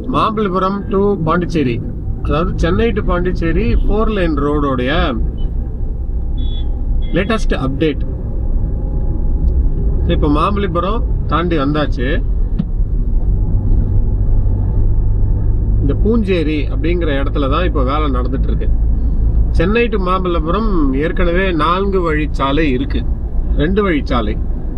Mamallapuram to Pondicherry அதாவது Chennai to Pondicherry four lane ரோடோடைய latest update இப்போ மாமல்லபுரம் தாண்டி வந்தாச்சு இந்த பூஞ்சேரி அப்படிங்கிற இடத்துல தான் இப்போ வேலை நடந்துட்டு இருக்கு சென்னை டு மாமல்லபுரம் ஏற்கனவே நான்கு வழிச்சாலை இருக்கு ரெண்டு வழிச்சாலை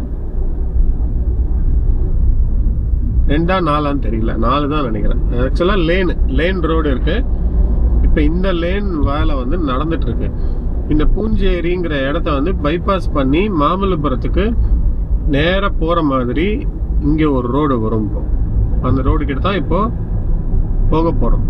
ரெண்டா நாலான்னு தெரியல நாலு தான் நினைக்கிறேன் ஆக்சுவலாக லேன் லேன் ரோடு இருக்கு இப்போ இந்த லேன் வேலை வந்து நடந்துட்டு இருக்கு இந்த பூஞ்சேரிங்கிற இடத்த வந்து பைபாஸ் பண்ணி மாமல்லபுரத்துக்கு நேராக போகிற மாதிரி இங்கே ஒரு ரோடு வரும் இப்போ அந்த ரோடு கிட்ட தான் இப்போ போக போகிறோம்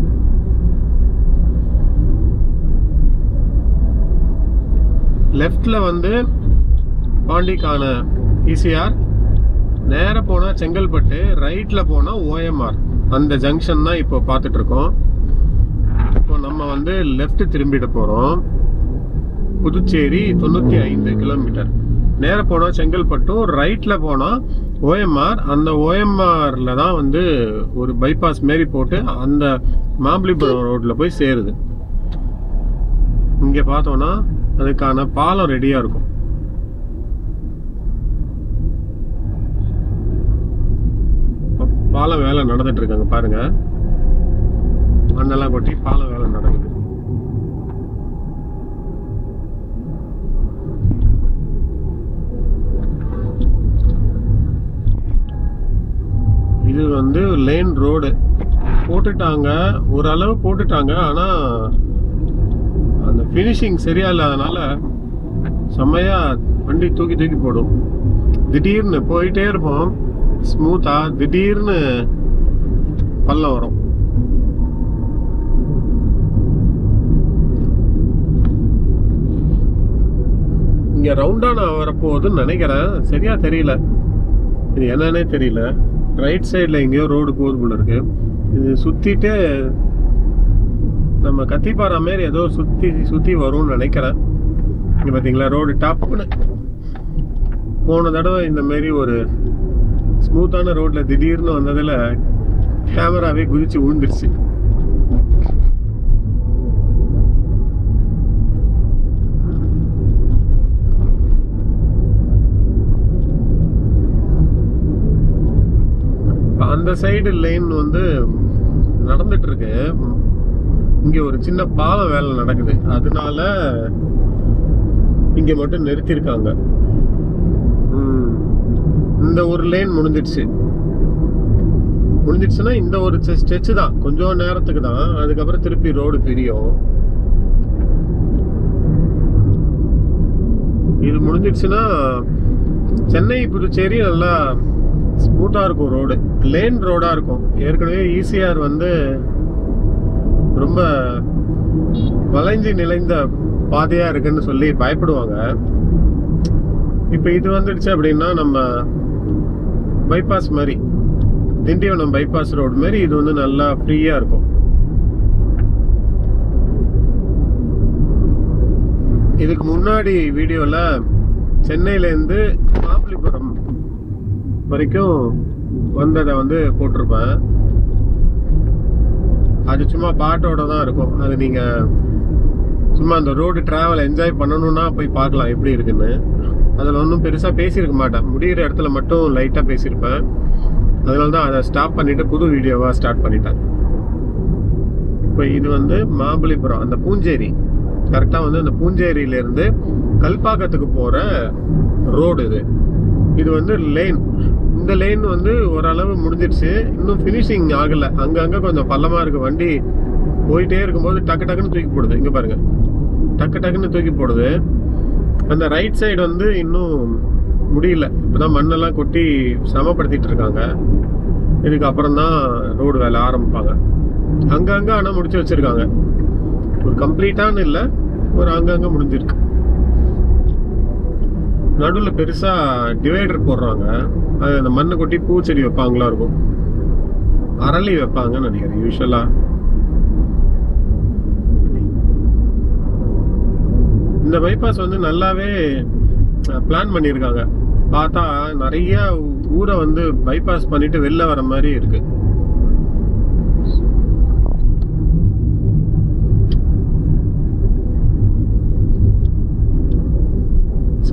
லெஃப்டில் வந்து பாண்டிக்கான ஈசிஆர் நேராக போனால் செங்கல்பட்டு ரைட்டில் போனால் ஓஎம்ஆர் அந்த ஜங்ஷன் தான் இப்போ பார்த்துட்டு இருக்கோம் இப்போ நம்ம வந்து லெஃப்ட் திரும்பிட போகிறோம் புதுச்சேரி தொண்ணூற்றி ஐந்து கிலோமீட்டர் நேராக போனால் செங்கல்பட்டும் ரைட்டில் போனால் ஓஎம்ஆர் அந்த ஓஎம்ஆரில் தான் வந்து ஒரு பைபாஸ் மாரி போட்டு அந்த மாம்பலிபுரம் ரோட்டில் போய் சேருது இங்கே பார்த்தோன்னா அதுக்கான பாலம் ரெடியாக இருக்கும் பாலம் வேலை நடந்துட்டு இருக்காங்க பாருங்க மண்ணெல்லாம் கொட்டி பாலம் வேலை நடக்குது இது வந்து லேன் ரோடு போட்டுட்டாங்க ஓரளவு போட்டுட்டாங்க ஆனா அந்த ஃபினிஷிங் சரியா இல்லாதனால செம்மையா வண்டி தூக்கி தூக்கி போடும் திடீர்னு போயிட்டே இருப்போம் ஸ்மூத்தா திடீர்னு பள்ளம் வரும் இங்க ரவுண்டான வரப்போகுதுன்னு நினைக்கிறேன் சரியா தெரியல இது என்னன்னே தெரியல ரைட் சைடில் எங்கேயோ ரோடு போகுது போல இருக்கு இது சுத்திட்டு நம்ம கத்திப்பாறை மாரி ஏதோ சுத்தி சுத்தி வரும்னு நினைக்கிறேன் இங்க பாத்தீங்களா ரோடு டாப்னு போன தடவை இந்த மாரி ஒரு ஸ்மூத்தான ரோட்ல திடீர்னு வந்ததுல கேமராவே குதிச்சு விழுந்துருச்சு இப்ப அந்த சைடு லைன் வந்து நடந்துட்டு இருக்கு இங்க ஒரு சின்ன பாலம் வேலை நடக்குது அதனால இங்க மட்டும் நிறுத்தியிருக்காங்க ம். இந்த ஒரு லைன் முடிஞ்சிடுச்சு முடிஞ்சிடுச்சுன்னா இந்த ஒரு ஸ்ட்ரெச் தான் கொஞ்சம் நேரத்துக்கு தான் அதுக்கப்புறம் திருப்பி ரோடு பிரியும் இது முடிஞ்சிடுச்சுன்னா சென்னை புதுச்சேரி நல்லா ஸ்மூத்தாக இருக்கும் ரோடு லேன் ரோடாக இருக்கும் ஏற்கனவே ஈசிஆர் வந்து ரொம்ப வளைஞ்சு நிலைந்த பாதையாக இருக்குன்னு சொல்லி பயப்படுவாங்க இப்போ இது வந்துடுச்சு அப்படின்னா நம்ம பைபாஸ் மாதிரி திண்டிவனம் பைபாஸ் ரோடு மாதிரி இது வந்து நல்லா ஃப்ரீயாக இருக்கும் இதுக்கு முன்னாடி வீடியோவில் சென்னையிலேருந்து மாமல்லிபுரம் வரைக்கும் வந்ததை வந்து போட்டிருப்பேன் அது சும்மா பாட்டோட தான் இருக்கும் அது நீங்கள் சும்மா அந்த ரோடு டிராவல் என்ஜாய் பண்ணணும்னா போய் பார்க்கலாம் எப்படி இருக்குன்னு அதில் ஒன்றும் பெருசாக பேசியிருக்க மாட்டேன் முடிகிற இடத்துல மட்டும் லைட்டாக பேசியிருப்பேன் அதனால தான் அதை ஸ்டாப் பண்ணிவிட்டு புது வீடியோவாக ஸ்டார்ட் பண்ணிட்டேன் இப்போ இது வந்து மாபலிபுரம் அந்த பூஞ்சேரி கரெக்டாக வந்து அந்த பூஞ்சேரியிலேருந்து கல்பாக்கத்துக்கு போகிற ரோடு இது இது வந்து லேன் இந்த லேன் வந்து ஓரளவு முடிஞ்சிடுச்சு இன்னும் ஃபினிஷிங் ஆகலை அங்கங்கே கொஞ்சம் பள்ளமாக இருக்குது வண்டி போயிட்டே இருக்கும்போது டக்கு டக்குன்னு தூக்கி போடுது இங்கே பாருங்க டக்கு டக்குன்னு தூக்கி போடுது அந்த ரைட் சைடு வந்து இன்னும் முடியல இப்போதான் மண்ணெல்லாம் கொட்டி சமப்படுத்திட்டு இருக்காங்க இதுக்கு அப்புறம் தான் ரோடு வேலை ஆரம்பிப்பாங்க அங்கங்கே ஆனால் முடிச்சு வச்சிருக்காங்க ஒரு கம்ப்ளீட்டான இல்லை ஒரு அங்கங்கே முடிஞ்சிருக்கு நடுவில் பெருசாக டிவைடர் போடுறாங்க அது அந்த மண்ணை கொட்டி பூச்செடி வைப்பாங்களா இருக்கும் அரளி வைப்பாங்கன்னு நினைக்கிறேன் யூஸ்வலாக இந்த பைபாஸ் வந்து நல்லாவே பிளான் பண்ணியிருக்காங்க பார்த்தா நிறைய ஊரை வந்து பைபாஸ் பண்ணிட்டு வெளில வர மாதிரி இருக்கு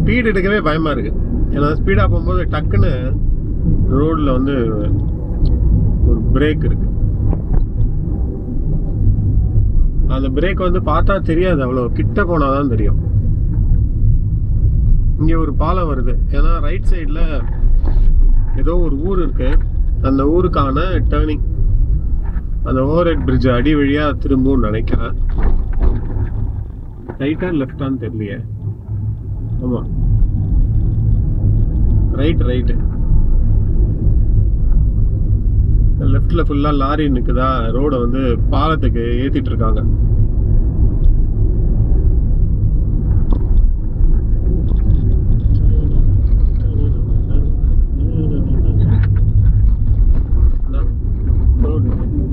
ஸ்பீடு எடுக்கவே பயமாக இருக்குது ஏன்னா ஸ்பீடாக போகும்போது டக்குன்னு ரோடில் வந்து ஒரு பிரேக் இருக்கு அந்த பிரேக் வந்து பார்த்தா தெரியாது அவ்வளோ கிட்ட போனால் தான் தெரியும் இங்கே ஒரு பாலம் வருது ஏன்னா ரைட் சைடில் ஏதோ ஒரு ஊர் இருக்கு அந்த ஊருக்கான டேர்னிங் அந்த ஓவர் ஹெட் பிரிட்ஜ் அடி வழியா திரும்பும்னு நினைக்கிறேன் ரைட்டா லெஃப்டான்னு தெரியலையே ஆமா ரைட் ரைட்டு லெஃப்ட்ல ஃபுல்லா லாரி நிக்குதா ரோட வந்து பாலத்துக்கு ஏத்திட்டு இருக்காங்க ரோடு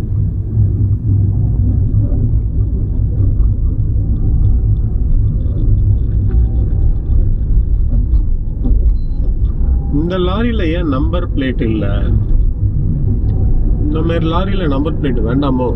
இந்த லாரியில ஏன் நம்பர் பிளேட் இல்ல இந்த மாதிரி லாரியில நம்பர் பிளேட் வேண்டாமோ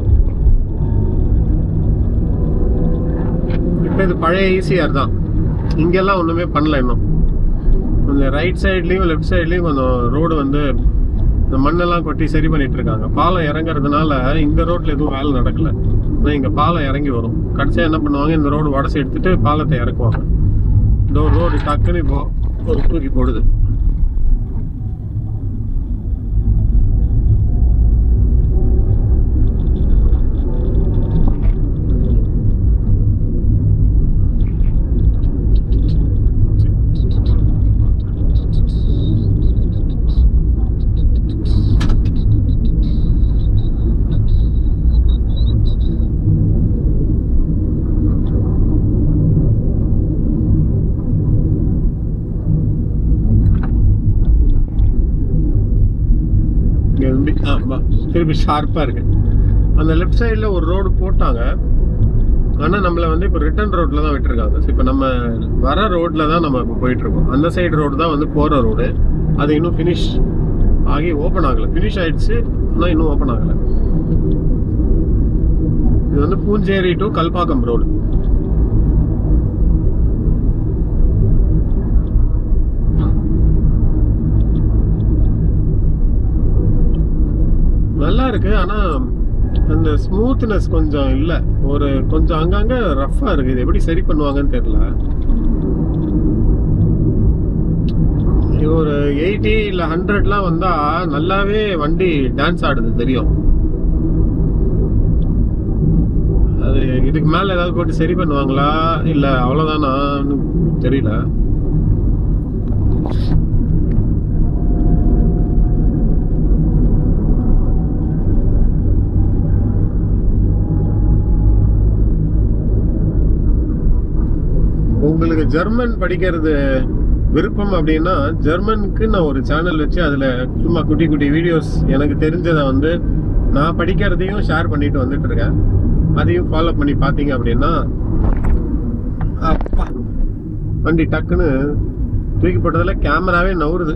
இப்ப இது பழைய ஈசிஆர் தான் இங்கெல்லாம் ஒண்ணுமே பண்ணல இன்னும் இந்த ரைட் சைட்லயும் லெஃப்ட் சைட்லயும் கொஞ்சம் ரோடு வந்து இந்த மண்ணெல்லாம் கொட்டி சரி பண்ணிட்டு இருக்காங்க பாலம் இறங்குறதுனால இந்த ரோட்ல எதுவும் வேலை நடக்கல ஆனா இங்க பாலம் இறங்கி வரும் கடைசியா என்ன பண்ணுவாங்க இந்த ரோடு உடச்சி எடுத்துட்டு பாலத்தை இறக்குவாங்க இந்த ஒரு ரோடு டக்குன்னு இப்போ ஒரு தூக்கி போடுது இங்க வந்து ஆமா திருப்பி ஷார்ப்பா இருக்கு அந்த லெஃப்ட் சைடுல ஒரு ரோடு போட்டாங்க ஆனா நம்மள வந்து இப்போ ரிட்டர்ன் ரோட்ல தான் விட்டுருக்காங்க So, இப்போ நம்ம வர ரோட்ல தான் நம்ம இப்போ போயிட்டு இருக்கோம் அந்த சைடு ரோடு தான் வந்து போற ரோடு அது இன்னும் ஃபினிஷ் ஆகி ஓப்பன் ஆகல ஃபினிஷ் ஆயிடுச்சு ஆனா இன்னும் ஓப்பன் ஆகல இது வந்து பூஞ்சேரி டு கல்பாக்கம் ரோடு நல்லா இருக்கு ஆனா அந்த ஸ்மூத்னஸ் கொஞ்சம் இல்ல ஒரு கொஞ்சம் அங்கங்க ரஃப்பா இருக்கு இது எப்படி சரி பண்ணுவாங்கன்னு தெரியல இது ஒரு எயிட்டி இல்ல ஹண்ட்ரட்லாம் வந்தா நல்லாவே வண்டி டான்ஸ் ஆடுது தெரியும் அது இதுக்கு மேல ஏதாவது போட்டு சரி பண்ணுவாங்களா இல்ல அவ்வளவுதானான்னு தெரியல உங்களுக்கு ஜெர்மன் படிக்கிறது விருப்பம் அப்படின்னா ஜெர்மனுக்கு நான் ஒரு சேனல் வச்சு அதில் சும்மா குட்டி குட்டி வீடியோஸ் எனக்கு தெரிஞ்சதை வந்து நான் படிக்கிறதையும் ஷேர் பண்ணிட்டு வந்துட்டு இருக்கேன் அதையும் ஃபாலோ பண்ணி பார்த்தீங்க அப்படின்னா அப்பா வண்டி டக்குன்னு தூக்கி போட்டதில் கேமராவே நவுறுது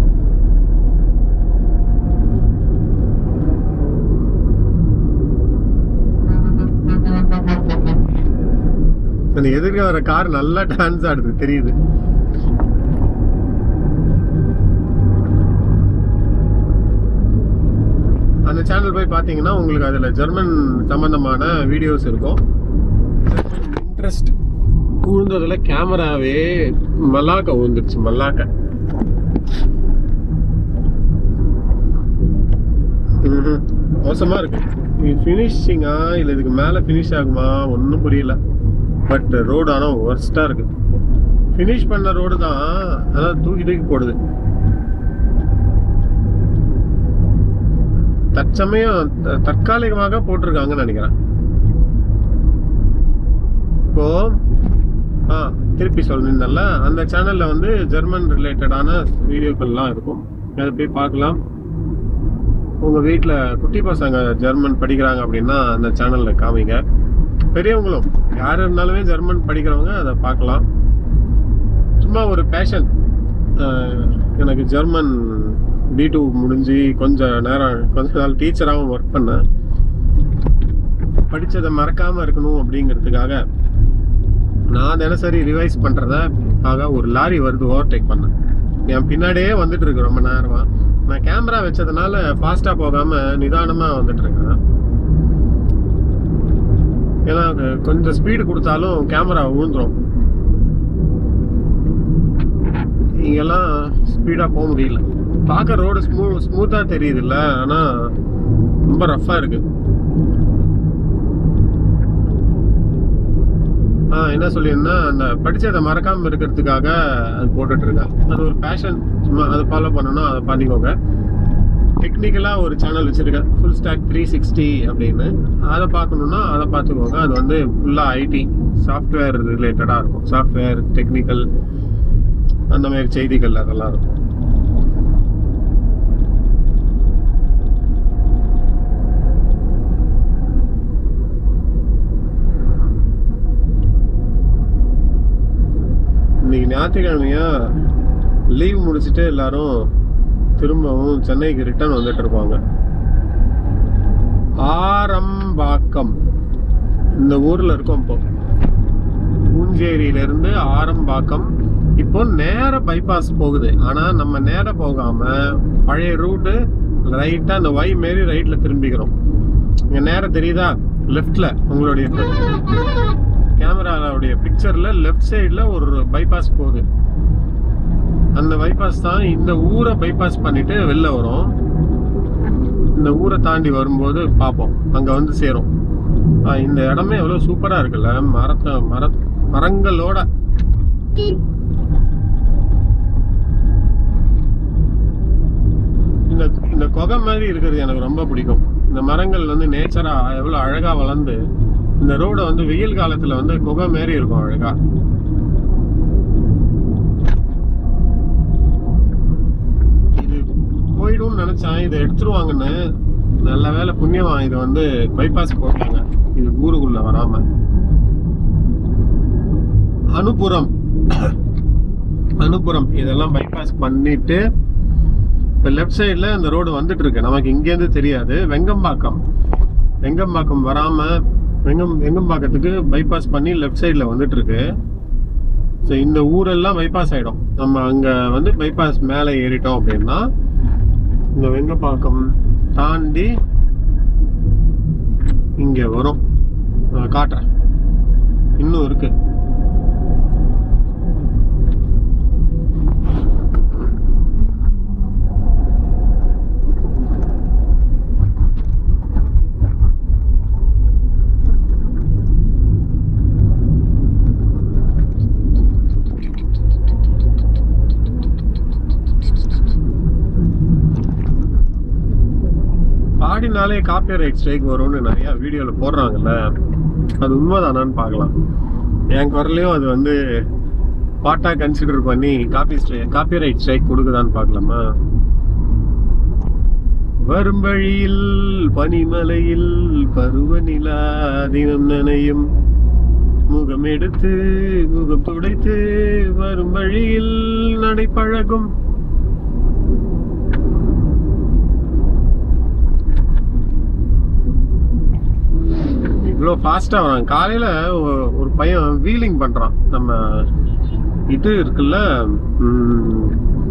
அந்த எதிர்க்க வர கார் நல்லா டான்ஸ் ஆடுது தெரியுது அந்த சேனல் போய் பார்த்தீங்கன்னா உங்களுக்கு அதில் ஜெர்மன் சம்பந்தமான வீடியோஸ் இருக்கும் இன்ட்ரெஸ்ட் விழுந்ததில் கேமராவே மல்லாக்க விழுந்துருச்சு மல்லாக்க ம்ஹும். மோசமா இருக்கு இது ஃபினிஷிங்கா இல்லை இதுக்கு மேலே ஃபினிஷ் ஆகுமா ஒன்றும் புரியல பட் ரோடு ஆனால் ஒர்ஸ்டாக இருக்கு ஃபினிஷ் பண்ண ரோடு தான் அதான் தூக்கி தூக்கி போடுது தற்சமயம் த- தற்காலிகமாக போட்டிருக்காங்கன்னு நினைக்கிறேன் இப்போ ஆ திருப்பி சொல்லியிருந்தேன்ல அந்த சேனல்ல வந்து ஜெர்மன் ரிலேட்டடான வீடியோக்கள்லாம் இருக்கும் அதை போய் பார்க்கலாம் உங்க வீட்டில் குட்டி பசங்க ஜெர்மன் படிக்கிறாங்க அப்படின்னா அந்த சேனல்ல காமிங்க பெரியவங்களும் யார் இருந்தாலுமே ஜெர்மன் படிக்கிறவங்க அதை பார்க்கலாம் சும்மா ஒரு பேஷன் எனக்கு ஜெர்மன் பி டூ முடிஞ்சு கொஞ்ச நேரம் கொஞ்ச நாள் டீச்சராகவும் ஒர்க் பண்ணேன் படித்ததை மறக்காமல் இருக்கணும் அப்படிங்கிறதுக்காக நான் தினசரி ரிவைஸ் பண்ணுறத ஆக ஒரு லாரி வருது ஓவர்டேக் பண்ண என் பின்னாடியே வந்துட்டு இருக்கு ரொம்ப நேரமா நான் கேமரா வச்சதுனால ஃபாஸ்டா போகாம நிதானமா வந்துட்டு இருக்கேன் ஏன்னா அது கொஞ்சம் ஸ்பீடு கொடுத்தாலும் கேமரா விழுந்துரும் இங்கெல்லாம் ஸ்பீடா போக முடியல பார்க்க ரோடு ஸ்மூ ஸ்மூத்தா தெரியுது இல்ல ஆனா ரொம்ப ரஃப்பா இருக்கு ஆ என்ன சொல்லியிருந்தா அந்த படிச்சதை மறக்காம இருக்கிறதுக்காக அது போட்டுட்டு இருக்கேன் அது ஒரு பேஷன் சும்மா அதை ஃபாலோ பண்ணணும் அதை பண்ணிக்கோங்க டெக்னிக்கலாக ஒரு சேனல் வச்சுருக்கேன் ஃபுல் ஸ்டாக் த்ரீ சிக்ஸ்டி அப்படின்னு அதை பார்க்கணுன்னா அதை பார்த்துக்கோங்க அது வந்து ஃபுல்லாக ஐடி சாஃப்ட்வேர் ரிலேட்டடாக இருக்கும் சாஃப்ட்வேர் டெக்னிக்கல் அந்த மாதிரி செய்திகள் அதெல்லாம் இருக்கும் இன்னைக்கு ஞாயிற்றுக்கிழமையா லீவ் முடிச்சுட்டு எல்லாரும் திரும்பவும் சென்னைக்கு ரிட்டர்ன் வந்துட்டு இருப்பாங்க ஆரம்பாக்கம் இந்த ஊர்ல இருக்கோம் இப்போ பூஞ்சேரியில இருந்து ஆரம்பாக்கம் இப்போ நேர பைபாஸ் போகுது ஆனா நம்ம நேர போகாம பழைய ரூட்டு ரைட்டா அந்த வை மாரி ரைட்ல திரும்பிக்கிறோம் இங்க நேரம் தெரியுதா லெஃப்ட்ல உங்களுடைய கேமராவுடைய பிக்சர்ல லெஃப்ட் சைடுல ஒரு பைபாஸ் போகுது அந்த பைபாஸ் தான் இந்த ஊரை பைபாஸ் பண்ணிட்டு வெளில வரும் இந்த ஊரை தாண்டி வரும்போது பார்ப்போம் அங்க வந்து சேரும் ஆ, இந்த இடமே எவ்வளவு சூப்பரா இருக்குல்ல மரத்த மர மரங்களோட இந்த இந்த குகை மாதிரி இருக்கிறது எனக்கு ரொம்ப பிடிக்கும் இந்த மரங்கள் வந்து நேச்சரா எவ்வளவு அழகா வளர்ந்து இந்த ரோடு வந்து வெயில் காலத்துல வந்து குகை மாதிரி இருக்கும் அழகா இது போயிடும்னு நினைச்சேன் இதை எடுத்துருவாங்கன்னு நல்ல வேலை புண்ணியமா இது வந்து பைபாஸ் போட்டாங்க இது ஊருக்குள்ள வராம அனுப்புறம் அனுப்புறம் இதெல்லாம் பைபாஸ் பண்ணிட்டு இப்போ லெஃப்ட் சைடில் இந்த ரோடு வந்துட்டு இருக்கு நமக்கு இங்கேருந்து தெரியாது வெங்கம்பாக்கம் வெங்கம்பாக்கம் வராம வெங்கம் வெங்கம்பாக்கத்துக்கு பைபாஸ் பண்ணி லெஃப்ட் சைடில் வந்துட்டு இருக்கு ஸோ இந்த ஊரெல்லாம் பைபாஸ் ஆயிடும் நம்ம அங்கே வந்து பைபாஸ் மேலே ஏறிட்டோம் அப்படின்னா இந்த வெங்கப்பாக்கம் தாண்டி இங்கே வரும் நான் காட்டுறேன் இன்னும் இருக்கு பாடினாலே காப்பி ரைட் ஸ்ட்ரைக் வரும்னு நிறைய வீடியோவில் போடுறாங்கல்ல அது உண்மைதானான்னு பார்க்கலாம் என் குரலையும் அது வந்து பாட்டா கன்சிடர் பண்ணி காப்பி ஸ்ட்ரை காப்பி ரைட் ஸ்ட்ரைக் கொடுக்குதான்னு பார்க்கலாமா வரும் வழியில் பனிமலையில் பருவநிலா தினம் நனையும் முகம் எடுத்து முகம் துடைத்து வரும் வழியில் நடைப்பழகும் இவ்வளோ ஃபாஸ்ட்டாக வரான் காலையில் ஒரு பையன் வீலிங் பண்ணுறான் நம்ம இது இருக்குல்ல ம்,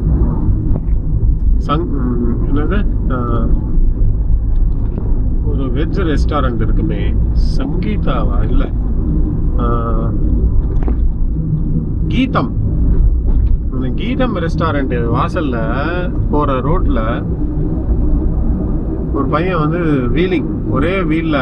சங் ம், என்னது ஆஹ், ஒரு வெஜ் ரெஸ்டாரண்ட் இருக்குமே சங்கீதாவா இல்லை கீதம் இந்த கீதம் ரெஸ்டாரண்ட் வாசல்ல போற ரோட்ல ஒரு பையன் வந்து வீலிங் ஒரே வீல்ல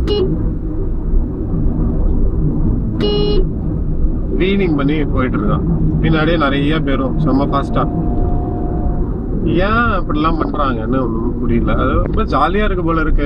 வீலிங் பண்ணி போயிட்டு இருக்கான் பின்னாடியே நிறைய பேரும் செம்ம ஃபாஸ்டா ஏன் அப்படிலாம் பண்றாங்கன்னு ஒன்றும் புரியல அது ரொம்ப ஜாலியா இருக்கு போல இருக்கு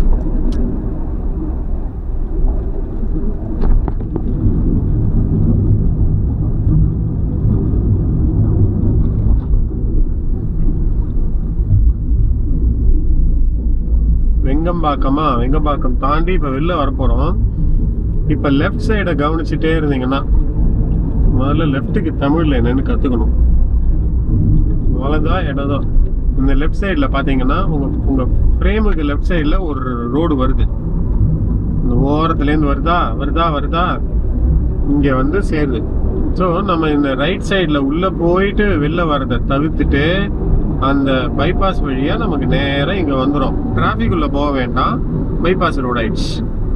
வெங்கம்பாக்கமா வெங்கம்பாக்கம் தாண்டி இப்ப வெளில வரப்போறோம் இப்ப லெஃப்ட் சைடை கவனிச்சுட்டே இருந்தீங்கன்னா முதல்ல லெஃப்ட்டுக்கு தமிழ்ல என்னன்னு கத்துக்கணும் வலதா இடதா இந்த லெஃப்ட் சைடில் பார்த்தீங்கன்னா உங்க உங்க ஃப்ரேமுக்கு லெஃப்ட் சைடில் ஒரு ரோடு வருது இந்த ஓரத்துலேருந்து வருதா வருதா வருதா இங்கே வந்து சேருது ஸோ நம்ம இந்த ரைட் சைடில் உள்ளே போயிட்டு வெளில வரதை தவிர்த்துட்டு அந்த பைபாஸ் வழியாக நமக்கு நேராக இங்கே வந்துடும் டிராஃபிக் உள்ள போக வேண்டாம் பைபாஸ் ரோட் ஆயிடுச்சு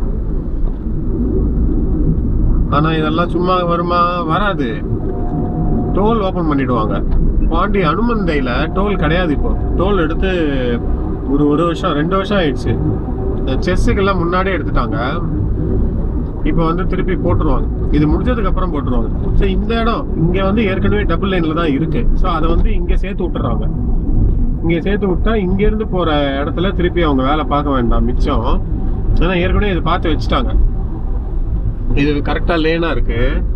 ஆனால் இதெல்லாம் சும்மா வருமா வராது டோல் ஓப்பன் பண்ணிடுவாங்க பாண்டி அனுமந்தையில் டோல் கிடையாது இப்போ டோல் எடுத்து ஒரு ஒரு வருஷம் ரெண்டு வருஷம் ஆயிடுச்சு செஸ்ஸுக்கெல்லாம் முன்னாடியே எடுத்துட்டாங்க இப்போ வந்து திருப்பி போட்டுருவாங்க இது முடிஞ்சதுக்கு அப்புறம் போட்டுருவாங்க ஸோ இந்த இடம் இங்கே வந்து ஏற்கனவே டபுள் லைனில் தான் இருக்கு ஸோ அதை வந்து இங்கே சேர்த்து விட்டுறாங்க இங்கே சேர்த்து விட்டா இங்கேருந்து போகிற இடத்துல திருப்பி அவங்க வேலை பார்க்க வேண்டாம் மிச்சம் ஏன்னா ஏற்கனவே இது பார்த்து வச்சுட்டாங்க இது கரெக்டாக லேனாக இருக்கு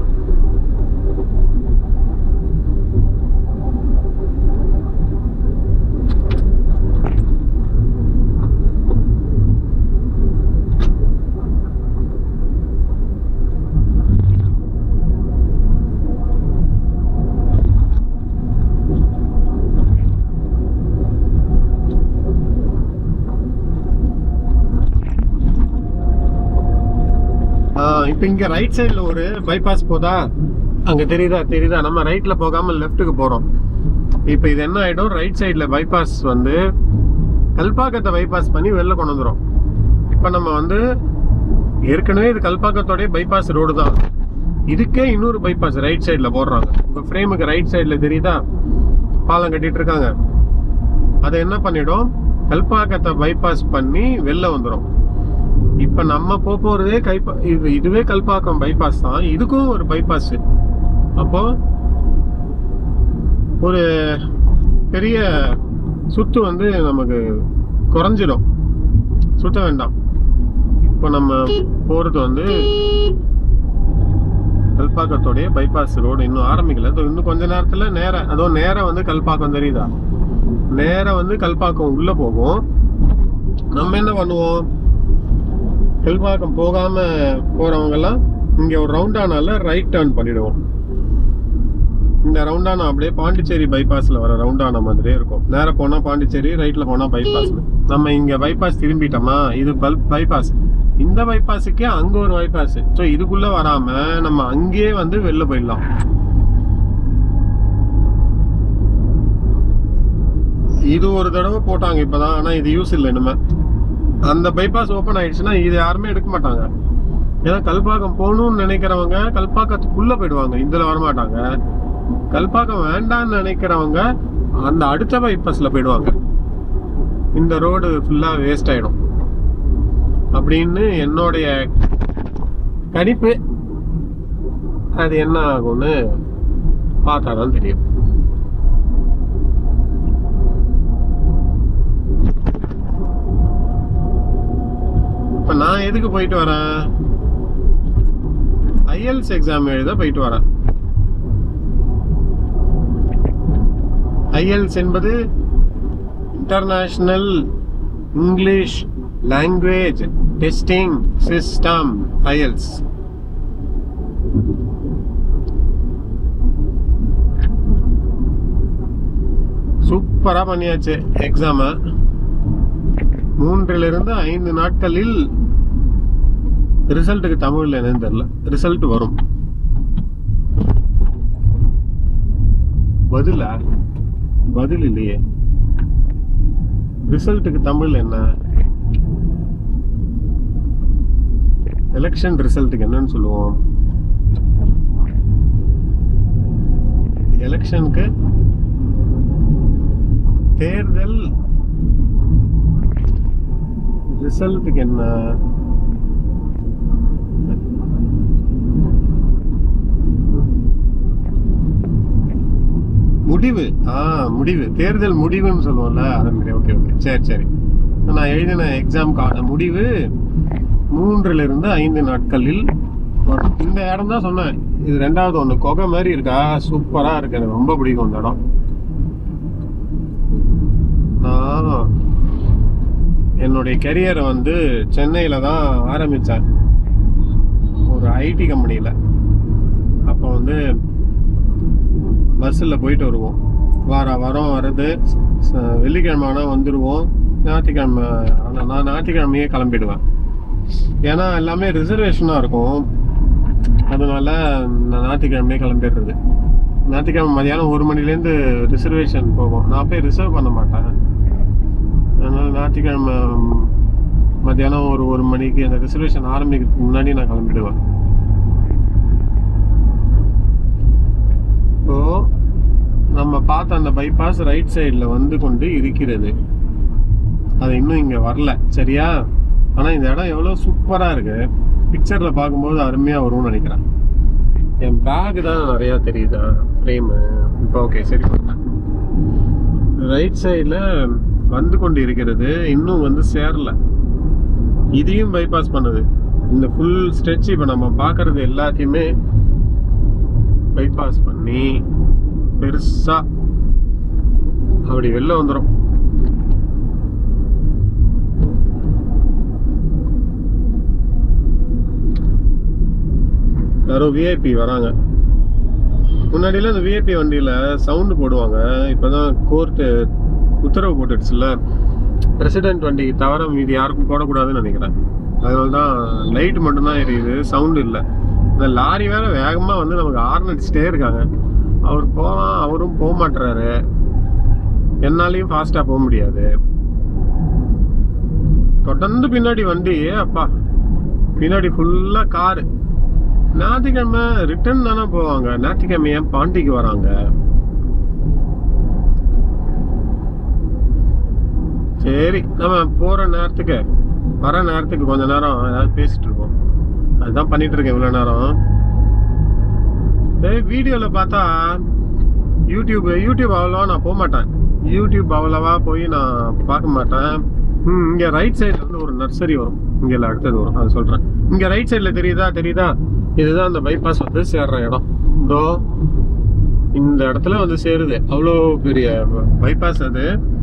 இப்போ இங்கே ரைட் சைடில் ஒரு பைபாஸ் போதா அங்கே தெரியுதா தெரியுதா நம்ம ரைட்டில் போகாமல் லெஃப்ட்டுக்கு போகிறோம் இப்போ இது என்ன ஆகிடும் ரைட் சைடில் பைபாஸ் வந்து கல்பாக்கத்தை பைபாஸ் பண்ணி வெளில கொண்டு வந்துடும் இப்போ நம்ம வந்து ஏற்கனவே இது கல்பாக்கத்தோடைய பைபாஸ் ரோடு தான் இதுக்கே இன்னொரு பைபாஸ் ரைட் சைடில் போடுறாங்க உங்கள் ஃப்ரேமுக்கு ரைட் சைடில் தெரியுதா பாலம் கட்டிட்டு இருக்காங்க அதை என்ன பண்ணிடும் கல்பாக்கத்தை பைபாஸ் பண்ணி வெளில வந்துடும் இப்ப நம்ம போக போறதே கைப்பா இது இதுவே கல்பாக்கம் பைபாஸ் தான் இதுக்கும் ஒரு பைபாஸ் அப்போ ஒரு பெரிய சுத்து வந்து நமக்கு குறைஞ்சிடும் சுத்த வேண்டாம் இப்போ நம்ம போறது வந்து கல்பாக்கத்தோடைய பைபாஸ் ரோடு இன்னும் ஆரம்பிக்கல இதோ இன்னும் கொஞ்ச நேரத்துல நேரா அதோ நேரா வந்து கல்பாக்கம் தெரியுதா நேரா வந்து கல்பாக்கம் உள்ள போகும் நம்ம என்ன பண்ணுவோம் கல்பாக்கம் போகாம போறவங்க எல்லாம் இங்க ஒரு ரவுண்டானால ரைட் டர்ன் பண்ணிடுவோம் இந்த ரவுண்டானா அப்படியே பாண்டிச்சேரி பைபாஸ்ல வர ரவுண்டானா மாதிரியே இருக்கும் நேரா போனா பாண்டிச்சேரி ரைட்ல போனா பைபாஸ் நம்ம இங்க பைபாஸ் திரும்பிட்டோமா இது பல் பைபாஸ் இந்த பைபாஸுக்கே அங்க ஒரு பைபாஸ் ஸோ இதுக்குள்ள வராம நம்ம அங்கேயே வந்து வெளில போயிடலாம் இது ஒரு தடவை போட்டாங்க இப்பதான் ஆனா இது யூஸ் இல்லை இனிமே அந்த பைபாஸ் ஓப்பன் ஆயிடுச்சுன்னா இது யாருமே எடுக்க மாட்டாங்க ஏன்னா கல்பாக்கம் போகணும்னு நினைக்கிறவங்க கல்பாக்கத்துக்குள்ள போயிடுவாங்க இதுல வரமாட்டாங்க கல்பாக்கம் வேண்டாம்னு நினைக்கிறவங்க அந்த அடுத்த பைபாஸ்ல போயிடுவாங்க இந்த ரோடு ஃபுல்லா வேஸ்ட் ஆயிடும் அப்படின்னு என்னுடைய கணிப்பு அது என்ன ஆகும்னு பார்த்தாதான் தெரியும் இப்ப நான் எதுக்கு போயிட்டு வரேன் ஐஎல்ஸ் எக்ஸாம் எழுத போயிட்டு வரேன் ஐஎல்ஸ் என்பது international English language testing system IELTS சூப்பரா பண்ணியாச்சு எக்ஸாம மூன்றிலிருந்து ஐந்து நாட்களில் ரிசல்ட்டுக்கு தமிழ்ல என்னன்னு தெரியல ரிசல்ட் வரும் பதிலா பதில் இல்லையே ரிசல்ட்டுக்கு தமிழ் என்ன எலெக்ஷன் ரிசல்ட்டுக்கு என்னன்னு சொல்லுவோம் எலெக்ஷனுக்கு தேர்தல் ரிசல்ட்டுக்கு என்ன முடிவு ஆ முடிவு தேர்தல் முடிவுன்னு சொல்லுவோம்ல அது மாதிரி ஓகே ஓகே சரி சரி நான் எழுதின எக்ஸாம்க்கான முடிவு மூன்றுல இருந்து ஐந்து நாட்களில் வரும் இந்த இடம் தான் சொன்னேன் இது ரெண்டாவது ஒன்று குகை மாதிரி இருக்கா சூப்பரா இருக்கு எனக்கு ரொம்ப பிடிக்கும் இந்த இடம் நான் என்னுடைய கெரியரை வந்து சென்னையில் தான் ஆரம்பித்தேன் ஒரு ஐடி கம்பெனியில் அப்போ வந்து பஸ்ஸில் போயிட்டு வருவோம் வார வாரம் வர்றது ச- வெள்ளிக்கிழமை ஆனால் வந்துடுவோம் ஞாயிற்றுக்கிழமை ஆனால் நான் ஞாயிற்றுக்கிழமையே கிளம்பிடுவேன் ஏன்னா எல்லாமே ரிசர்வேஷனாக இருக்கும் அதனால நான் ஞாயிற்றுக்கிழமையே கிளம்பிடுறது ஞாயிற்றுக்கிழமை மதியானம் ஒரு மணிலேருந்து ரிசர்வேஷன் போகும் நான் போய் ரிசர்வ் பண்ண மாட்டேன் அதனால ஞாயிற்றுக்கிழமை மத்தியானம் ஒரு ஒரு மணிக்கு அந்த ரிசர்வேஷன் ஆரம்பிக்கிறதுக்கு முன்னாடி நான் கிளம்பிடுவேன் இப்போ நம்ம பார்த்த அந்த பைபாஸ் ரைட் சைடில் வந்து கொண்டு இருக்கிறது அது இன்னும் இங்கே வரல சரியா ஆனால் இந்த இடம் எவ்வளோ சூப்பராக இருக்கு பிக்சரில் பார்க்கும்போது அருமையாக வரும்னு நினைக்கிறேன் என் பேக் தான் நிறையா தெரியுதா ஃப்ரேமு இப்போ ஓகே சரி பண்ணேன் ரைட் சைடில் வந்து கொண்டு இருக்கிறது இன்னும் வந்து சேரல இதையும் பைபாஸ் பண்ணுது இந்த ஃபுல் ஸ்ட்ரெச் இப்போ நம்ம பார்க்கறது எல்லாத்தையுமே பைபாஸ் பண்ணி பெருசா அப்படி வெளில வந்துடும் யாரோ விஐபி வராங்க முன்னாடிலாம் இந்த விஐபி வண்டியில் சவுண்டு போடுவாங்க இப்போதான் கோர்ட்டு உத்தரவு போட்டுடுச்சுல்ல பிரசிடென்ட் வண்டி தவிர மீதி யாருக்கும் போடக்கூடாதுன்னு நினைக்கிறேன் அதனால தான் லைட் மட்டும்தான் எரியுது சவுண்டு இல்லை இந்த லாரி வேற வேகமாக வந்து நமக்கு ஹார்ன் அடிச்சுட்டே இருக்காங்க அவர் போகலாம் அவரும் போக மாட்டுறாரு என்னாலையும் ஃபாஸ்ட்டாக போக முடியாது தொடர்ந்து பின்னாடி வண்டி அப்பா பின்னாடி ஃபுல்லாக காரு ஞாயிற்றுக்கிழமை ரிட்டர்ன் தானே போவாங்க ஞாயிற்றுக்கிழமை ஏன் பாண்டிக்கு வராங்க சரி நம்ம போற நேரத்துக்கு வர நேரத்துக்கு கொஞ்ச நேரம் ஏதாவது பேசிட்டு இருக்கோம் அதுதான் பண்ணிட்டு இருக்கேன் இவ்வளோ நேரம் ஏய் வீடியோவில் பார்த்தா யூடியூப் யூடியூப் அவ்வளோவா நான் போக மாட்டேன் யூடியூப் அவ்வளோவா போய் நான் பார்க்க மாட்டேன் ம் இங்கே ரைட் சைடில் வந்து ஒரு நர்சரி வரும் இங்கே அடுத்தது வரும் அது சொல்கிறேன் இங்கே ரைட் சைடில் தெரியுதா தெரியுதா இதுதான் அந்த பைபாஸ் வந்து சேர்ற இடம் இதோ இந்த இடத்துல வந்து சேருது அவ்வளோ பெரிய பைபாஸ் அது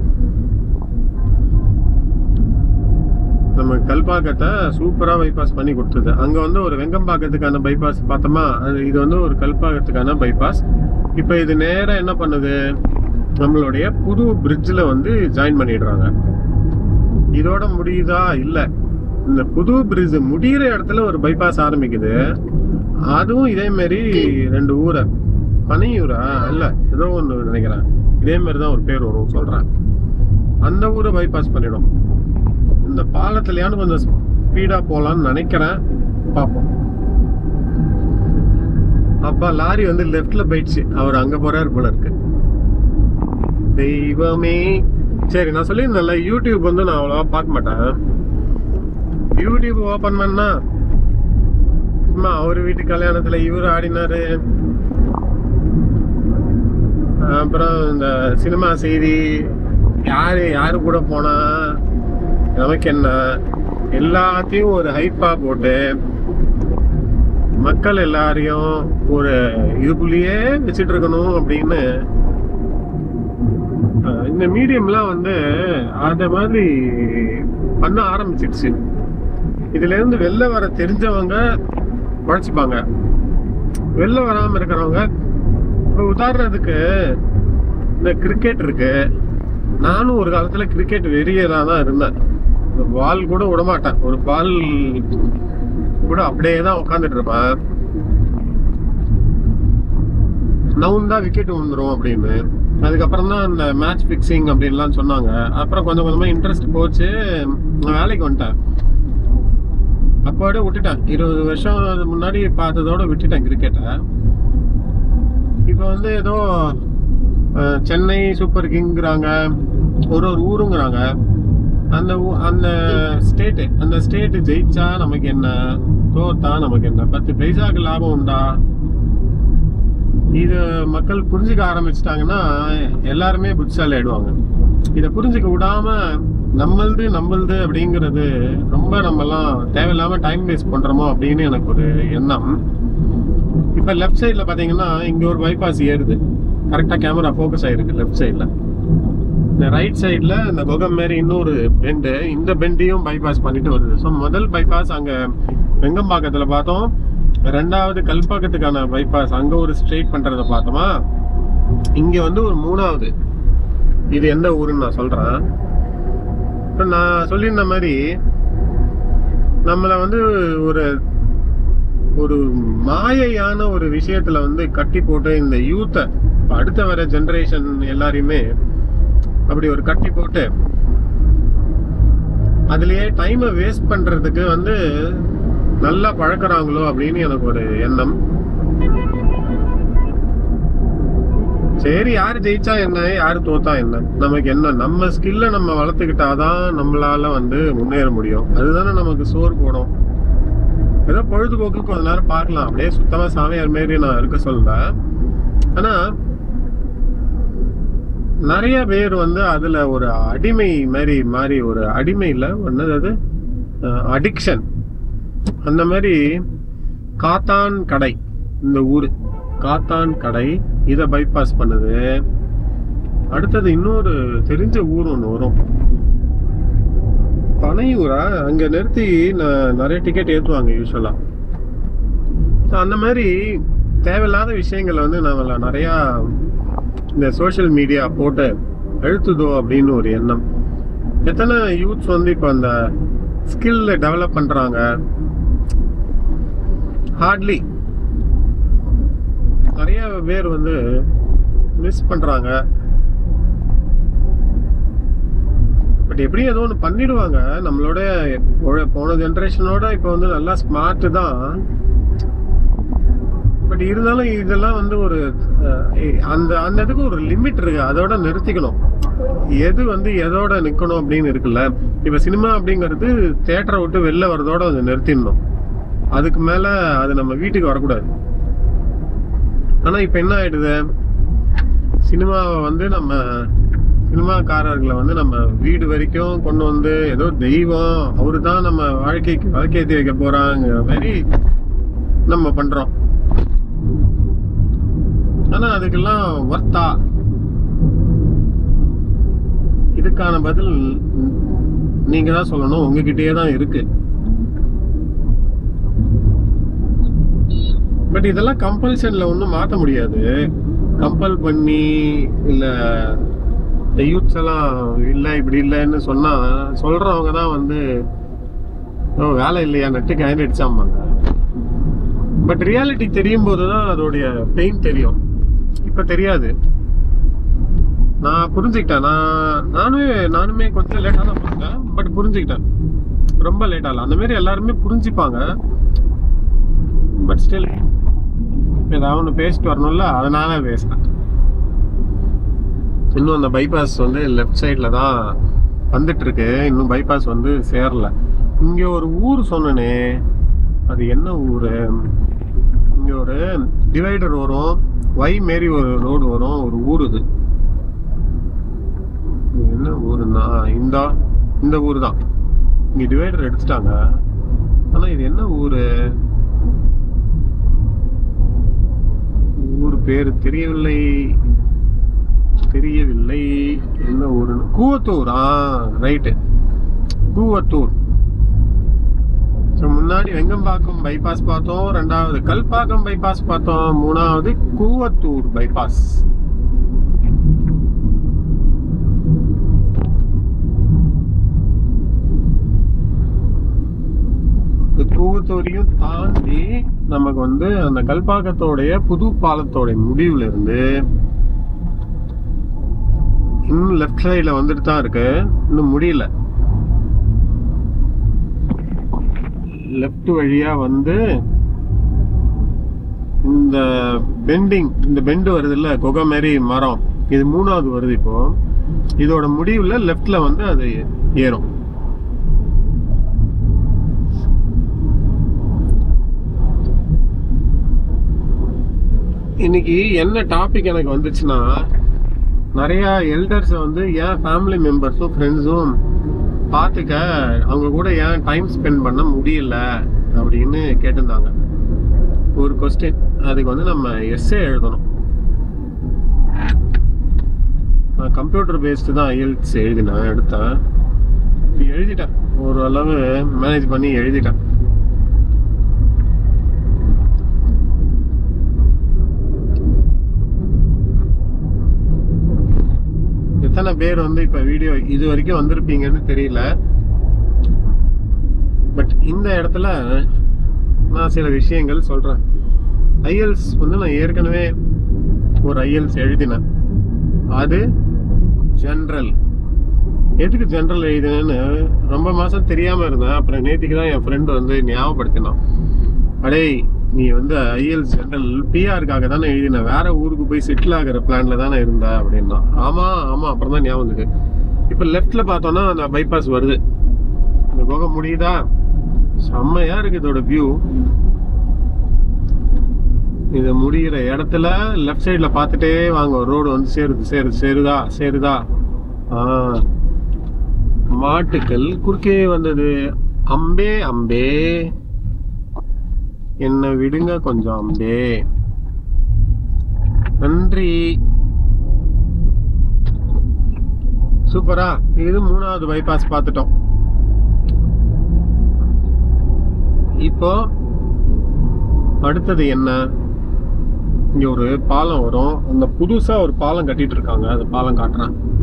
நம்ம கல்பாக்கத்தை சூப்பராக பைபாஸ் பண்ணி கொடுத்தது அங்கே வந்து ஒரு வெங்கம்பாக்கத்துக்கான பைபாஸ் பார்த்தோமா அது இது வந்து ஒரு கல்பாக்கத்துக்கான பைபாஸ் இப்போ இது நேராக என்ன பண்ணுது நம்மளுடைய புது பிரிட்ஜில் வந்து ஜாயின் பண்ணிடுறாங்க இதோட முடியுதா இல்லை இந்த புது பிரிட்ஜ் முடிகிற இடத்துல ஒரு பைபாஸ் ஆரம்பிக்குது அதுவும் இதே மாதிரி ரெண்டு ஊரை பனையூரா இல்லை ஏதோ ஒன்று நினைக்கிறேன் இதே மாதிரி தான் ஒரு பேர் வரும் சொல்கிறேன் அந்த ஊரை பைபாஸ் பண்ணிடும் இந்த பாலத்துலயானு கொஞ்சம் ஸ்பீடா போலாம்னு நினைக்கிறேன் பார்ப்போம் அப்பா லாரி வந்து லெஃப்ட்ல போயிடுச்சு அவர் அங்க போறாரு போல இருக்கு தெய்வமே சரி நான் சொல்லியிருந்தேன்ல யூடியூப் வந்து நான் அவ்வளோவா பார்க்க மாட்டேன் யூடியூப் ஓப்பன் பண்ணா சும்மா அவர் வீட்டு கல்யாணத்துல இவர் ஆடினாரு அப்புறம் இந்த சினிமா செய்தி யாரு யாரு கூட போனா நமக்கு என்ன எல்லாத்தையும் ஒரு ஹைப்பா போட்டு மக்கள் எல்லாரையும் ஒரு இதுக்குள்ளேயே வச்சுட்டு இருக்கணும் அப்படின்னு அஹ், இந்த மீடியம்லாம் வந்து அந்த மாதிரி பண்ண ஆரம்பிச்சிடுச்சு இதுல இருந்து வெளில வர தெரிஞ்சவங்க உழைச்சிப்பாங்க வெளில வராம இருக்கிறவங்க இப்போ உதாரணத்துக்கு இந்த கிரிக்கெட் இருக்கு நானும் ஒரு காலத்துல கிரிக்கெட் வெறியரா தான் இருந்தேன் ஒரு பால் கூட விட மாட்டேன் ஒரு பால் கூட அப்படியே தான் உட்காந்துட்டு இருப்பேன் நவுந்தா விக்கெட் விழுந்துரும் அப்படின்னு அதுக்கப்புறம் தான் அந்த மேட்ச் ஃபிக்ஸிங் அப்படின்லாம் சொன்னாங்க அப்புறம் கொஞ்சம் கொஞ்சமா இன்ட்ரெஸ்ட் போச்சு நான் வேலைக்கு வந்துட்டேன் அப்போட விட்டுட்டேன் இருபது வருஷம் அது முன்னாடி பார்த்ததோட விட்டுட்டேன் கிரிக்கெட்டை இப்போ வந்து ஏதோ அஹ், சென்னை சூப்பர் கிங்கிறாங்க ஒரு ஒரு ஊருங்கிறாங்க அந்த ஊ- அந்த ஸ்டேட்டு அந்த ஸ்டேட்டு ஜெயிச்சா நமக்கு என்ன தோத்தா நமக்கு என்ன பத்து பைசாக்கு லாபம் உண்டா இது மக்கள் புரிஞ்சுக்க ஆரம்பிச்சிட்டாங்கன்னா எல்லாருமே புத்திசாலி ஆயிடுவாங்க இதை புரிஞ்சுக்க விடாம நம்மளது நம்மளது அப்படிங்கிறது ரொம்ப நம்மலாம் தேவையில்லாம டைம் வேஸ்ட் பண்றோமோ அப்படின்னு எனக்கு ஒரு எண்ணம் இப்ப லெஃப்ட் சைடுல பாத்தீங்கன்னா இங்க ஒரு பைபாஸ் ஏறுது கரெக்டா கேமரா ஃபோக்கஸ் ஆயிருக்கு லெஃப்ட் சைடுல இந்த ரைட் சைடுல இந்த குகம் மாரி இன்னொரு பெண்டு இந்த பெண்டையும் பைபாஸ் பண்ணிட்டு வருது ஸோ முதல் பைபாஸ் அங்க வெங்கம்பாக்கத்துல பார்த்தோம் ரெண்டாவது கல்பாக்கத்துக்கான பைபாஸ் அங்க ஒரு ஸ்ட்ரெயிட் பண்றத பார்த்தோமா இங்க வந்து ஒரு மூணாவது இது எந்த ஊருன்னு நான் சொல்றேன் இப்ப நான் சொல்லியிருந்த மாதிரி நம்மளை வந்து ஒரு ஒரு மாயையான ஒரு விஷயத்துல வந்து கட்டி போட்டு இந்த யூத்தை அடுத்த வர ஜெனரேஷன் எல்லாரையுமே அப்படி ஒரு கட்டி போட்டு அதுலயே டைமை வேஸ்ட் பண்றதுக்கு வந்து நல்லா பழக்கறாங்களோ அப்படின்னு எனக்கு ஒரு எண்ணம் சரி யார் ஜெயிச்சா என்ன யார் தோத்தா என்ன நமக்கு என்ன நம்ம ஸ்கில்ல நம்ம வளர்த்துக்கிட்டாதான் நம்மளால வந்து முன்னேற முடியும் அதுதானே நமக்கு சோறு போடும் ஏதோ பொழுதுபோக்கு கொஞ்ச நேரம் பார்க்கலாம் அப்படியே சுத்தமா சாமியார் மாரி நான் இருக்க சொல்லல ஆனா நிறைய பேர் வந்து அதுல ஒரு அடிமை மாதிரி மாதிரி ஒரு அடிமை இல்ல என்னது அது அடிக்ஷன் அந்த மாதிரி காத்தான் கடை இந்த ஊரு காத்தான் கடை இதை பைபாஸ் பண்ணுது அடுத்தது இன்னொரு தெரிஞ்ச ஊர் ஒன்று வரும் பனையூரா அங்க நிறுத்தி ந- நிறைய டிக்கெட் ஏற்றுவாங்க யூஸ்வலா அந்த மாதிரி தேவையில்லாத விஷயங்களை வந்து நம்மள நிறையா இந்த சோஷியல் மீடியா போட்டு அழுத்துதோ அப்படின்னு ஒரு எண்ணம் எத்தனை யூத்ஸ் வந்து இப்போ அந்த ஸ்கில் டெவலப் பண்றாங்க ஹார்ட்லி நிறைய பேர் வந்து மிஸ் பண்றாங்க பட் எப்படி ஏதோ ஒன்று பண்ணிடுவாங்க நம்மளோட ஒழ- போன ஜென்ரேஷனோட இப்போ வந்து நல்லா ஸ்மார்ட் தான் பட் இருந்தாலும் இதெல்லாம் வந்து ஒரு அஹ், அந்த அந்த இதுக்கு ஒரு லிமிட் இருக்கு அதோட நிறுத்திக்கணும் எது வந்து எதோட நிக்கணும் அப்படின்னு இருக்குல்ல இப்ப சினிமா அப்படிங்கிறது தேட்டரை விட்டு வெளில வரதோட அதை நிறுத்திடணும் அதுக்கு மேல அது நம்ம வீட்டுக்கு வரக்கூடாது ஆனா இப்ப என்ன ஆயிடுது சினிமாவை வந்து நம்ம சினிமாக்காரர்களை வந்து நம்ம வீடு வரைக்கும் கொண்டு வந்து ஏதோ தெய்வம் அவரு தான் நம்ம வாழ்க்கைக்கு வாழ்க்கையேற்றி வைக்க போறாங்கிற மாதிரி நம்ம பண்றோம் ஆனா அதுக்கெல்லாம் ஒர்த்தா இதுக்கான பதில் நீங்க தான் சொல்லணும் உங்ககிட்டயே தான் இருக்கு பட் இதெல்லாம் கம்பல்ஷன்ல ஒன்றும் மாற்ற முடியாது கம்பல் பண்ணி இல்ல இந்த யூத்ஸ் எல்லாம் இல்லை இப்படி இல்லைன்னு சொன்னா சொல்றவங்க தான் வந்து "ஓ, வேலை இல்லையா நட்டு கயன் அடிச்சாமாங்க பட் ரியாலிட்டி தெரியும் போது தான் அதோடைய பெயின் தெரியும் இப்ப தெரியாது நான் புரிஞ்சுக்கிட்டேன் நான் நானுமே நானுமே கொஞ்சம் லேட்டாக தான் புரிஞ்சேன் பட் புரிஞ்சுக்கிட்டேன் ரொம்ப லேட் ஆகல அந்த மாதிரி எல்லாருமே புரிஞ்சுப்பாங்க பட் ஸ்டில் ஏதாவது ஒன்று பேசிட்டு வரணும்ல அதனால பேசுறேன் இன்னும் அந்த பைபாஸ் வந்து லெஃப்ட் சைடில் தான் வந்துட்டு இருக்கு இன்னும் பைபாஸ் வந்து சேரல இங்கே ஒரு ஊர் சொன்னனே அது என்ன ஊர் இங்கே ஒரு டிவைடர் வரும் வை மாரி ஒரு ரோடு வரும் ஒரு ஊர் இது இது என்ன ஊருன்னா இந்த இந்த ஊர் தான் இங்கே டிவைடர் எடுத்துட்டாங்க ஆனால் இது என்ன ஊர் ஊர் பேர் தெரியவில்லை தெரியவில்லை என்ன ஊருன்னு கூவத்தூர் ஆ ரைட்டு கூவத்தூர் ஸோ முன்னாடி வெங்கம்பாக்கம் பைபாஸ் பார்த்தோம் ரெண்டாவது கல்பாக்கம் பைபாஸ் பார்த்தோம் மூணாவது கூவத்தூர் பைபாஸ் இந்த கூவத்தூரையும் தாண்டி நமக்கு வந்து அந்த கல்பாக்கத்தோடைய புது பாலத்தோடைய முடிவுல இருந்து இன்னும் லெஃப்ட் சைடில் வந்துட்டு தான் இருக்கு இன்னும் முடியல லெஃப்ட் வழியா வந்து இந்த பெண்டிங் இந்த பெண்டு வருது இல்ல குகை மாதிரி மரம் இது மூணாவது வருது இப்போ இதோட முடிவுல லெஃப்ட்ல வந்து அது ஏறும் இன்னைக்கு என்ன டாபிக் எனக்கு வந்துச்சுன்னா நிறைய எல்டர்ஸை வந்து ஏன் ஃபேமிலி மெம்பர்ஸும் ஃப்ரெண்ட்ஸும் பார்த்துக்க அவங்க கூட ஏன் டைம் ஸ்பெண்ட் பண்ண முடியல அப்படின்னு கேட்டிருந்தாங்க ஒரு கொஸ்டின் அதுக்கு வந்து நம்ம எஸ்ஏ எழுதணும் நான் கம்ப்யூட்டர் பேஸ்டு தான் ஐஎல்ஸ் எழுதினேன் எடுத்தேன் இப்ப எழுதிட்டேன் ஓரளவு மேனேஜ் பண்ணி எழுதிட்டேன் எத்தனை பேர் வந்து இப்ப வீடியோ இது வரைக்கும் வந்திருப்பீங்கன்னு தெரியல பட் இந்த இடத்துல நான் சில விஷயங்கள் சொல்கிறேன் ஐஎல்ஸ் வந்து நான் ஏற்கனவே ஒரு ஐஎல்ஸ் எழுதினேன் அது ஜென்ரல் எதுக்கு ஜென்ரல் எழுதினேன்னு ரொம்ப மாதம் தெரியாமல் இருந்தேன் அப்புறம் நேற்றுக்கு தான் என் ஃப்ரெண்டு வந்து ஞாபகப்படுத்தினான் அடே நீ வந்து ஐஎல்ஸ் ஜென்ரல் பிஆருக்காக தானே எழுதின வேற ஊருக்கு போய் செட்டில் ஆகிற பிளான்ல தானே இருந்த அப்படின்னா ஆமா ஆமா அப்புறம் தான் ஞாபகம் வந்தது இப்போ லெஃப்ட்ல பார்த்தோன்னா அந்த பைபாஸ் வருது இந்த போக முடியுதா செம்மையா இருக்கு இதோட வியூ இது முடிகிற இடத்துல லெஃப்ட் சைடுல பார்த்துட்டே வாங்க ரோடு வந்து சேருது சேருது சேருதா சேருதா ஆ மாட்டுக்கள் குறுக்கே வந்தது அம்பே அம்பே என்னை விடுங்க கொஞ்சம் அம்பே நன்றி சூப்பரா இது மூணாவது பைபாஸ் பார்த்துட்டோம் இப்போ அடுத்தது என்ன இங்க ஒரு பாலம் வரும் அந்த புதுசா ஒரு பாலம் கட்டிட்டு இருக்காங்க அந்த பாலம் காட்டுறேன்